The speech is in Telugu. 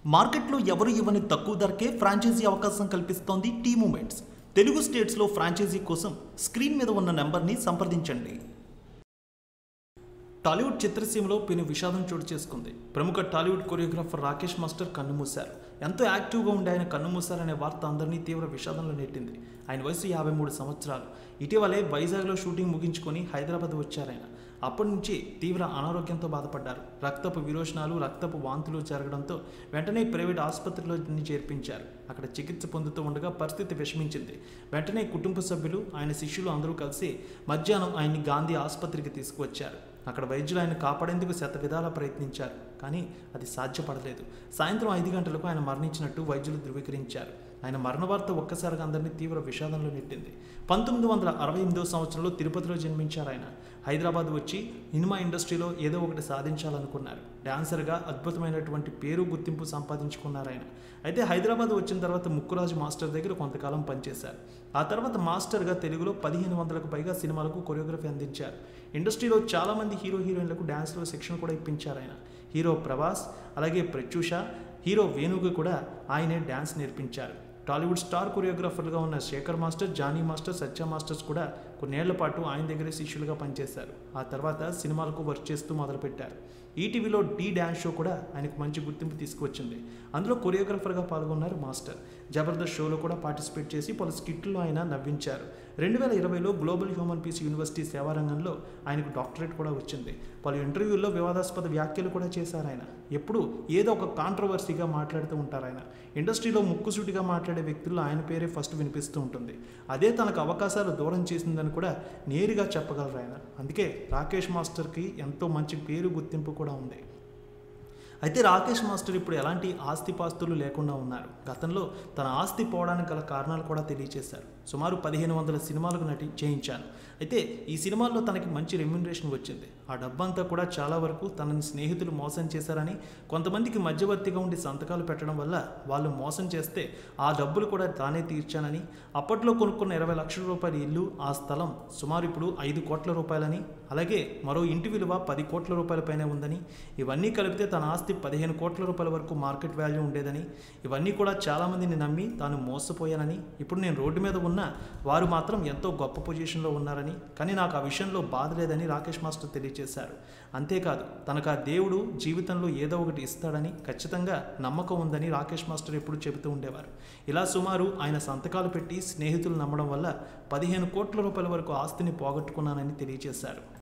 మార్కెట్లో ఎవరు ఇవ్వని తక్కువ ధరకే ఫ్రాంచైజీ అవకాశం కల్పిస్తోంది టీ మూమెంట్స్ తెలుగు స్టేట్స్లో ఫ్రాంచైజీ కోసం స్క్రీన్ మీద ఉన్న నెంబర్ని సంప్రదించండి టాలీవుడ్ చిత్రసీమలో పెను విషాదం చోటు చేసుకుంది ప్రముఖ టాలీవుడ్ కొరియోగ్రాఫర్ రాకేష్ మాస్టర్ కన్నుమూశారు ఎంతో యాక్టివ్గా ఉండే ఆయన కన్నుమూశారనే వార్త అందరినీ తీవ్ర విషాదంలో నెట్టింది ఆయన వయసు యాభై మూడు సంవత్సరాలు ఇటీవలే వైజాగ్లో షూటింగ్ ముగించుకొని హైదరాబాద్ వచ్చారాయన అప్పటి నుంచి తీవ్ర అనారోగ్యంతో బాధపడ్డారు రక్తపు విరోచనాలు రక్తపు వాంతులు జరగడంతో వెంటనే ప్రైవేట్ ఆసుపత్రిలో దీన్ని చేర్పించారు అక్కడ చికిత్స పొందుతూ ఉండగా పరిస్థితి విషమించింది వెంటనే కుటుంబ సభ్యులు ఆయన శిష్యులు అందరూ కలిసి మధ్యాహ్నం ఆయన్ని గాంధీ ఆసుపత్రికి తీసుకువచ్చారు అక్కడ వైద్యులు ఆయన కాపాడేందుకు శత విధాలా ప్రయత్నించారు కానీ అది సాధ్యపడలేదు సాయంత్రం ఐదు గంటలకు ఆయన మరణించినట్టు వైద్యులు ధృవీకరించారు ఆయన మరణ వార్త ఒక్కసారిగా అందరినీ తీవ్ర విషాదంలో నెట్టింది పంతొమ్మిది వందల అరవై ఎనిమిదో సంవత్సరంలో తిరుపతిలో జన్మించారు ఆయన హైదరాబాద్ వచ్చి సినిమా ఇండస్ట్రీలో ఏదో ఒకటి సాధించాలనుకున్నారు డాన్సర్గా అద్భుతమైనటువంటి పేరు గుర్తింపు సంపాదించుకున్నారు ఆయన అయితే హైదరాబాద్ వచ్చిన తర్వాత ముక్కురాజు మాస్టర్ దగ్గర కొంతకాలం పనిచేశారు ఆ తర్వాత మాస్టర్గా తెలుగులో పదిహేను వందలకు పైగా సినిమాలకు కొరియోగ్రఫీ అందించారు ఇండస్ట్రీలో చాలామంది హీరో హీరోయిన్లకు డ్యాన్స్లో శిక్షణ కూడా ఇప్పించారు ఆయన హీరో ప్రభాస్ అలాగే ప్రత్యూష హీరో వేణుకు కూడా ఆయనే డ్యాన్స్ నేర్పించారు టాలీవుడ్ స్టార్ కొరియోగ్రాఫర్లుగా ఉన్న Shekhar master Johnny master Satya masters కూడా కొన్నేళ్ల పాటు ఆయన దగ్గరే శిష్యులుగా పనిచేశారు ఆ తర్వాత సినిమాలకు వర్క్ చేస్తూ మొదలుపెట్టారు ఈటీవీలో టీ డ్యాన్స్ షో కూడా ఆయనకు మంచి గుర్తింపు తీసుకువచ్చింది అందులో కొరియోగ్రాఫర్గా పాల్గొన్నారు మాస్టర్ జబర్దస్త్ షోలో కూడా పార్టిసిపేట్ చేసి పలు స్కిట్లో ఆయన నవ్వించారు రెండు వేల ఇరవైలో గ్లోబల్ హ్యూమన్ పీస్ యూనివర్సిటీ సేవారంగంలో ఆయనకు డాక్టరేట్ కూడా వచ్చింది పలు ఇంటర్వ్యూల్లో వివాదాస్పద వ్యాఖ్యలు కూడా చేశారు ఆయన ఎప్పుడు ఏదో ఒక కాంట్రవర్సీగా మాట్లాడుతూ ఉంటారు ఆయన ఇండస్ట్రీలో ముక్కుసూటిగా మాట్లాడే వ్యక్తుల్లో ఆయన పేరే ఫస్ట్ వినిపిస్తూ ఉంటుంది అదే తనకు అవకాశాలు దూరం చేసిందని కూడా నేరుగా చెప్పగలరు ఆయన అందుకే రాకేష్ మాస్టర్కి ఎంతో మంచి పేరు గుర్తింపు కూడా ఉంది అయితే రాకేష్ మాస్టర్ ఇప్పుడు ఎలాంటి ఆస్తిపాస్తులు లేకుండా ఉన్నారు గతంలో తన ఆస్తి పోవడానికి గల కారణాలు కూడా తెలియజేశారు సుమారు పదిహేను వందల సినిమాలకు నటి చేయించాను అయితే ఈ సినిమాల్లో తనకి మంచి రెమ్యునరేషన్ వచ్చింది ఆ డబ్బంతా కూడా చాలా వరకు తనని స్నేహితులు మోసం చేశారని కొంతమందికి మధ్యవర్తిగా ఉండి సంతకాలు పెట్టడం వల్ల వాళ్ళు మోసం చేస్తే ఆ డబ్బులు కూడా తానే తీర్చానని అప్పట్లో కొనుక్కున్న ఇరవై లక్షల రూపాయల ఇల్లు ఆ స్థలం సుమారు ఇప్పుడు ఐదు కోట్ల రూపాయలని అలాగే మరో ఇంటి విలువ పది కోట్ల రూపాయల పైనే ఉందని ఇవన్నీ కలిపితే తన ఆస్తి పదిహేను కోట్ల రూపాయల వరకు మార్కెట్ వాల్యూ ఉండేదని ఇవన్నీ కూడా చాలామందిని నమ్మి తాను మోసపోయానని ఇప్పుడు నేను రోడ్డు మీద ఉన్నా వారు మాత్రం ఎంతో గొప్ప పొజిషన్లో ఉన్నారని కానీ నాకు ఆ విషయంలో బాధ లేదని రాకేష్ మాస్టర్ తెలియజేశారు అంతేకాదు తనకు ఆ దేవుడు జీవితంలో ఏదో ఒకటి ఇస్తాడని ఖచ్చితంగా నమ్మకం ఉందని రాకేష్ మాస్టర్ ఎప్పుడు చెబుతూ ఉండేవారు ఇలా సుమారు ఆయన సంతకాలు పెట్టి స్నేహితులు నమ్మడం వల్ల పదిహేను కోట్ల రూపాయల వరకు ఆస్తిని పోగొట్టుకున్నానని తెలియజేశారు